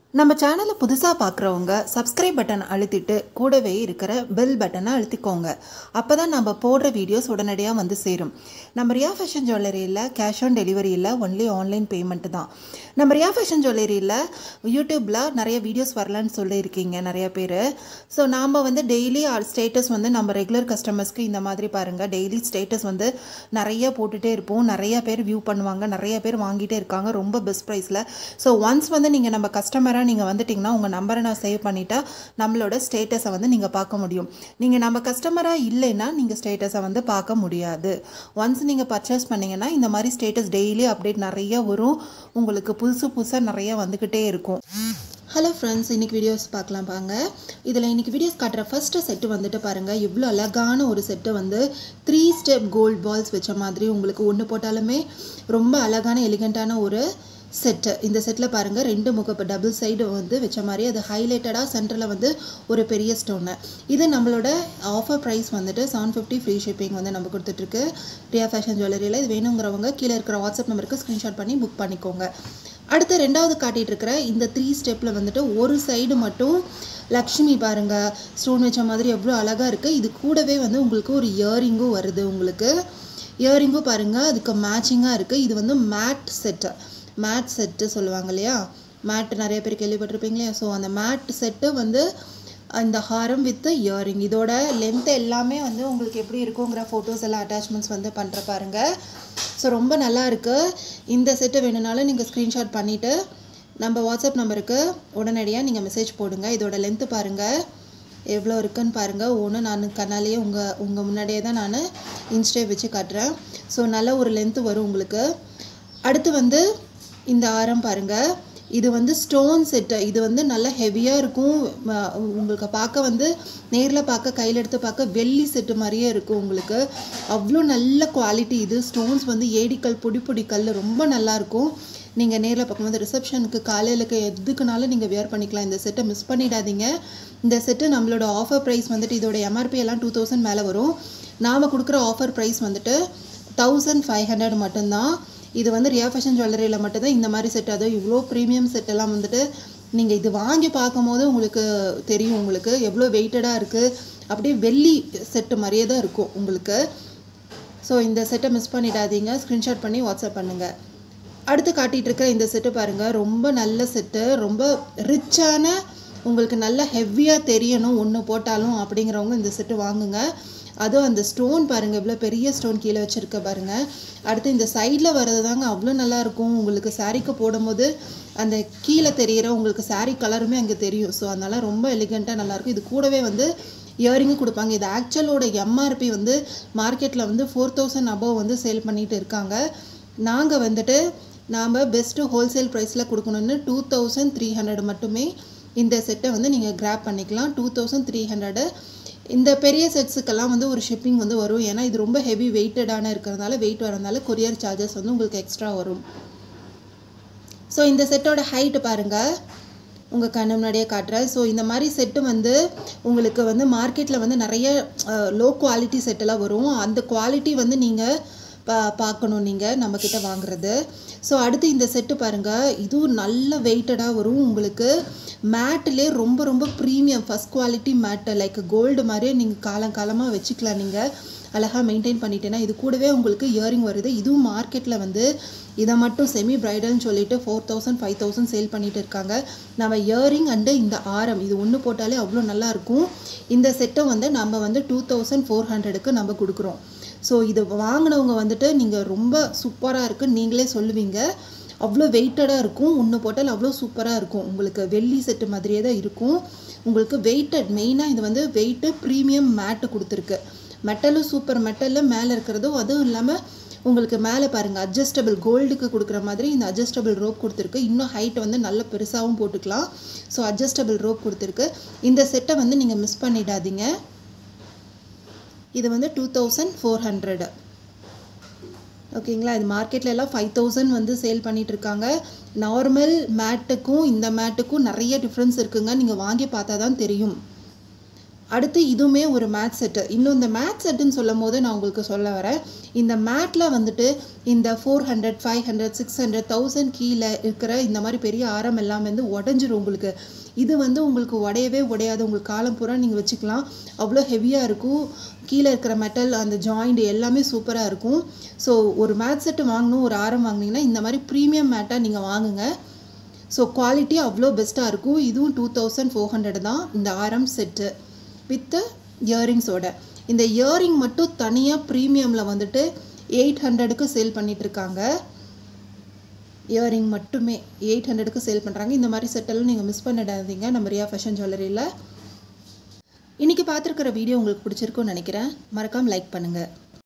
நம்ம சேனலை புதுசாக பார்க்குறவங்க சப்ஸ்கிரைப் பட்டன் அழுத்திட்டு கூடவே இருக்கிற பெல் பட்டனை அழுத்திக்கோங்க அப்போ தான் நம்ம போடுற வீடியோஸ் உடனடியாக வந்து சேரும் நம்ம ரியா ஃபேஷன் ஜுவல்லரியில் கேஷ் ஆன் டெலிவரி இல்லை ஒன்லி ஆன்லைன் பேமெண்ட்டு தான் நம்ம ரியா ஃபேஷன் ஜுவல்லரியில் யூடியூப்பில் நிறைய வீடியோஸ் வரலான்னு சொல்லியிருக்கீங்க நிறைய பேர் ஸோ நாம் வந்து டெய்லி ஸ்டேட்டஸ் வந்து நம்ம ரெகுலர் கஸ்டமர்ஸ்க்கு இந்த மாதிரி பாருங்கள் டெய்லி ஸ்டேட்டஸ் வந்து நிறைய போட்டுகிட்டே இருப்போம் நிறைய பேர் வியூ பண்ணுவாங்க நிறைய பேர் வாங்கிட்டே இருக்காங்க ரொம்ப பெஸ்ட் ப்ரைஸில் ஸோ ஒன்ஸ் வந்து நீங்கள் நம்ம கஸ்டமராக நீங்கள் வந்துட்டிங்கன்னா உங்கள் நம்பரை நான் சேவ் பண்ணிட்டா நம்மளோட ஸ்டேட்டஸை வந்து நீங்கள் பார்க்க முடியும் நீங்கள் நம்ம கஸ்டமராக இல்லைன்னா நீங்கள் ஸ்டேட்டஸை வந்து பார்க்க முடியாது ஒன்ஸ் நீங்கள் பர்ச்சேஸ் பண்ணிங்கன்னா இந்த மாதிரி ஸ்டேட்டஸ் டெய்லி அப்டேட் நிறைய வரும் உங்களுக்கு புதுசு புதுசாக நிறைய வந்துக்கிட்டே இருக்கும் ஹலோ ஃப்ரெண்ட்ஸ் இன்றைக்கி வீடியோஸ் பார்க்கலாம் பாங்க இதில் இன்றைக்கி வீடியோஸ் காட்டுற ஃபஸ்ட்டு செட்டு வந்துட்டு பாருங்கள் இவ்வளோ அழகான ஒரு செட்டு வந்து த்ரீ ஸ்டெப் கோல்ட் பால்ஸ் வச்ச மாதிரி உங்களுக்கு ஒன்று போட்டாலுமே ரொம்ப அழகான எலிகண்ட்டான ஒரு செட்டு இந்த செட்டில் பாருங்கள் ரெண்டு முகப்பு டபுள் சைடு வந்து வச்ச மாதிரி அது ஹைலைட்டடாக சென்டரில் வந்து ஒரு பெரிய ஸ்டோனு இது நம்மளோட ஆஃபர் ப்ரைஸ் வந்துட்டு செவன் ஃபிஃப்டி ஃப்ரீ ஷிப்பிங் வந்து நம்ம கொடுத்துட்ருக்கு ரியா ஃபேஷன் ஜுவல்லரியில் இது வேணுங்கிறவங்க கீழே இருக்கிற வாட்ஸ்அப் நம்பருக்கு ஸ்க்ரீன்ஷாட் பண்ணி புக் பண்ணிக்கோங்க அடுத்து ரெண்டாவது காட்டிகிட்டு இருக்கிற இந்த த்ரீ ஸ்டெப்பில் வந்துட்டு ஒரு சைடு மட்டும் லக்ஷ்மி பாருங்கள் ஸ்டோன் வச்ச மாதிரி எவ்வளோ அழகாக இருக்குது இது கூடவே வந்து உங்களுக்கு ஒரு இயரிங்கும் வருது உங்களுக்கு இயரிங்கும் பாருங்கள் அதுக்கு மேட்சிங்காக இருக்குது இது வந்து மேட் செட்டு மேட் செட்டு சொல்லுவாங்க இல்லையா மேட் நிறைய பேர் கேள்விப்பட்டிருப்பீங்க இல்லையா ஸோ அந்த மேட் செட்டு வந்து இந்த ஹாரம் வித் இயரிங் இதோட லென்த் எல்லாமே வந்து உங்களுக்கு எப்படி இருக்குங்கிற ஃபோட்டோஸ் எல்லாம் அட்டாச்மெண்ட்ஸ் வந்து பண்ணுற பாருங்கள் ஸோ ரொம்ப நல்லா இருக்குது இந்த செட்டு வேணும்னாலும் நீங்கள் ஸ்க்ரீன்ஷாட் பண்ணிவிட்டு நம்ம வாட்ஸ்அப் நம்பருக்கு உடனடியாக நீங்கள் மெசேஜ் போடுங்க இதோட லென்த்து பாருங்கள் எவ்வளோ இருக்குன்னு பாருங்கள் ஒன்று நான் கண்ணாலேயே உங்கள் உங்கள் முன்னாடியே தான் நான் இன்ஸ்டே வச்சு காட்டுறேன் ஸோ நல்ல ஒரு லென்த்து வரும் உங்களுக்கு அடுத்து வந்து இந்த ஆரம் பாருங்கள் இது வந்து ஸ்டோன் செட்டு இது வந்து நல்ல ஹெவியாக இருக்கும் உங்களுக்கு பார்க்க வந்து நேரில் பார்க்க கையில் எடுத்து பார்க்க வெள்ளி செட்டு மாதிரியே இருக்கும் உங்களுக்கு அவ்வளோ நல்ல குவாலிட்டி இது ஸ்டோன்ஸ் வந்து ஏடிக்கல் பொடி பொடி கல் ரொம்ப நல்லாயிருக்கும் நீங்கள் நேரில் பார்க்கும்போது ரிசப்ஷனுக்கு காலையிலுக்கு எதுக்குனாலும் நீங்கள் வேர் பண்ணிக்கலாம் இந்த செட்டை மிஸ் பண்ணிடாதீங்க இந்த செட்டு நம்மளோட ஆஃபர் ப்ரைஸ் வந்துட்டு இதோட எம்ஆர்பி எல்லாம் டூ தௌசண்ட் மேலே வரும் நாம் கொடுக்குற ஆஃபர் ப்ரைஸ் வந்துட்டு தௌசண்ட் ஃபைவ் ஹண்ட்ரட் மட்டும்தான் இது வந்து ரியா ஃபேஷன் ஜுவல்லரியில் மட்டும்தான் இந்த மாதிரி செட் அதுவும் இவ்வளோ ப்ரீமியம் செட்டெல்லாம் வந்துட்டு நீங்கள் இது வாங்கி பார்க்கும்போது உங்களுக்கு தெரியும் உங்களுக்கு எவ்வளோ வெயிட்டடாக இருக்குது அப்படியே வெள்ளி செட்டு மாதிரியே தான் இருக்கும் உங்களுக்கு ஸோ இந்த செட்டை மிஸ் பண்ணிடாதீங்க ஸ்க்ரீன்ஷாட் பண்ணி வாட்ஸ்அப் பண்ணுங்கள் அடுத்து காட்டிகிட்டு இருக்கிற இந்த செட்டு பாருங்கள் ரொம்ப நல்ல செட்டு ரொம்ப ரிச்சான உங்களுக்கு நல்ல ஹெவியாக தெரியணும் ஒன்று போட்டாலும் அப்படிங்கிறவங்க இந்த செட்டு வாங்குங்க அதுவும் அந்த ஸ்டோன் பாருங்கள் இவ்வளோ பெரிய ஸ்டோன் கீழே வச்சுருக்க பாருங்கள் அடுத்து இந்த சைடில் வர்றது தாங்க அவ்வளோ நல்லாயிருக்கும் உங்களுக்கு சாரீக்கு போடும்போது அந்த கீழே தெரிகிற உங்களுக்கு சாரீ கலருமே அங்கே தெரியும் ஸோ அதனால் ரொம்ப எலிகண்ட்டாக நல்லாயிருக்கும் இது கூடவே வந்து இயரிங்கும் கொடுப்பாங்க இது ஆக்சுவலோட எம்ஆர்பி வந்து மார்க்கெட்டில் வந்து ஃபோர் தௌசண்ட் அபவ் வந்து சேல் பண்ணிகிட்டு இருக்காங்க நாங்கள் வந்துட்டு நாம் பெஸ்ட்டு ஹோல்சேல் ப்ரைஸில் கொடுக்கணுன்னு டூ தௌசண்ட் த்ரீ ஹண்ட்ரட் மட்டுமே இந்த செட்டை வந்து நீங்கள் கிராப் பண்ணிக்கலாம் டூ தௌசண்ட் த்ரீ ஹண்ட்ரடு இந்த பெரிய செட்ஸுக்கெல்லாம் வந்து ஒரு ஷிப்பிங் வந்து வரும் ஏன்னா இது ரொம்ப ஹெவி வெயிட்டடான இருக்கிறதுனால வெயிட் வரதுனால கொரியர் சார்ஜஸ் வந்து உங்களுக்கு எக்ஸ்ட்ரா வரும் ஸோ இந்த செட்டோட ஹைட்டு பாருங்கள் உங்கள் கண்ணு முன்னாடியே காட்டுறேன் ஸோ இந்த மாதிரி செட்டு வந்து உங்களுக்கு வந்து மார்க்கெட்டில் வந்து நிறைய லோ குவாலிட்டி செட்டெல்லாம் வரும் அந்த குவாலிட்டி வந்து நீங்கள் பா பார்க்கணும் நீங்கள் நம்மக்கிட்ட வாங்குறது ஸோ அடுத்து இந்த செட்டு பாருங்கள் இதுவும் நல்ல வெயிட்டடாக வரும் உங்களுக்கு மேட்டிலே ரொம்ப ரொம்ப premium first quality mat like gold மாதிரியே நீங்கள் காலம் காலமாக வச்சுக்கலாம் நீங்கள் அழகாக மெயின்டைன் பண்ணிட்டேன்னா இது கூடவே உங்களுக்கு இயரிங் வருது இதுவும் மார்க்கெட்டில் வந்து இதை மட்டும் செமி ப்ரைடல்னு சொல்லிட்டு four thousand five thousand sale பண்ணிட்டு இருக்காங்க நம்ம இயரிங் அண்டு இந்த ஆரம் இது ஒன்று போட்டாலே அவ்வளோ நல்லாயிருக்கும் இந்த செட்டை வந்து நம்ம வந்து டூ தௌசண்ட் ஃபோர் ஹண்ட்ரடுக்கு நம்ம கொடுக்குறோம் ஸோ இது வாங்கினவங்க வந்துட்டு நீங்கள் ரொம்ப சூப்பராக இருக்குன்னு நீங்களே சொல்லுவீங்க அவ்வளோ வெயிட்டடாக இருக்கும் ஒன்று போட்டால் அவ்வளோ சூப்பராக இருக்கும் உங்களுக்கு வெள்ளி செட்டு மாதிரியே தான் இருக்கும் உங்களுக்கு வெயிட்டட் மெயினாக இது வந்து வெயிட்டு ப்ரீமியம் மேட்டு கொடுத்துருக்கு மெட்டலும் சூப்பர் மெட்டலில் மேலே இருக்கிறதும் அதுவும் இல்லாமல் உங்களுக்கு மேலே பாருங்கள் அட்ஜஸ்டபிள் கோல்டுக்கு கொடுக்குற மாதிரி இந்த அட்ஜஸ்டபிள் ரோப் கொடுத்துருக்கு இன்னும் ஹைட் வந்து நல்ல பெருசாகவும் போட்டுக்கலாம் ஸோ அட்ஜஸ்டபிள் ரோப் கொடுத்துருக்கு இந்த செட்டை வந்து நீங்கள் மிஸ் பண்ணிடாதீங்க இது வந்து டூ தௌசண்ட் ஃபோர் ஹண்ட்ரடு ஓகேங்களா இது மார்க்கெட்டில் எல்லாம் ஃபைவ் தௌசண்ட் வந்து சேல் பண்ணிகிட்ருக்காங்க நார்மல் மேட்டுக்கும் இந்த மேட்டுக்கும் நிறைய டிஃப்ரென்ஸ் இருக்குங்க நீங்கள் வாங்கி பார்த்தா தான் தெரியும் அடுத்து இதுவுமே ஒரு மேட் செட்டு இன்னும் இந்த மேட் செட்டுன்னு சொல்லும் போது நான் உங்களுக்கு சொல்ல வரேன் இந்த மேட்டில் வந்துட்டு இந்த four hundred five hundred six hundred thousand கீழே இருக்கிற இந்த மாதிரி பெரிய ஆரம் எல்லாம் வந்து உடஞ்சிரும் உங்களுக்கு இது வந்து உங்களுக்கு உடையவே உடையாது உங்களுக்கு காலம் பூரா நீங்கள் வச்சுக்கலாம் அவ்வளோ ஹெவியாக இருக்கும் கீழே இருக்கிற மெட்டல் அந்த ஜாயிண்ட் எல்லாமே சூப்பராக இருக்கும் ஸோ ஒரு மேட் செட்டு வாங்கணும் ஒரு ஆரம் வாங்கினீங்கன்னா இந்த மாதிரி ப்ரீமியம் மேட்டாக நீங்கள் வாங்குங்க ஸோ குவாலிட்டி அவ்வளோ பெஸ்ட்டாக இருக்கும் இதுவும் டூ தௌசண்ட் ஃபோர் ஹண்ட்ரட் தான் இந்த ஆரம் செட்டு வித்து இயரிங்ஸோட இந்த இயரிங் மட்டும் தனியாக ப்ரீமியமில் வந்துட்டு எயிட் ஹண்ட்ரடுக்கு சேல் பண்ணிகிட்ருக்காங்க இயரிங் மட்டுமே எயிட் ஹண்ட்ரடுக்கு சேல் பண்ணுறாங்க இந்த மாதிரி செட்டெல்லாம் நீங்கள் மிஸ் பண்ணிடாதீங்க நம்ம ரியா ஃபேஷன் ஜுவல்லரியில் இன்றைக்கி பார்த்துருக்கிற வீடியோ உங்களுக்கு பிடிச்சிருக்குன்னு நினைக்கிறேன் மறக்காமல் லைக் பண்ணுங்கள்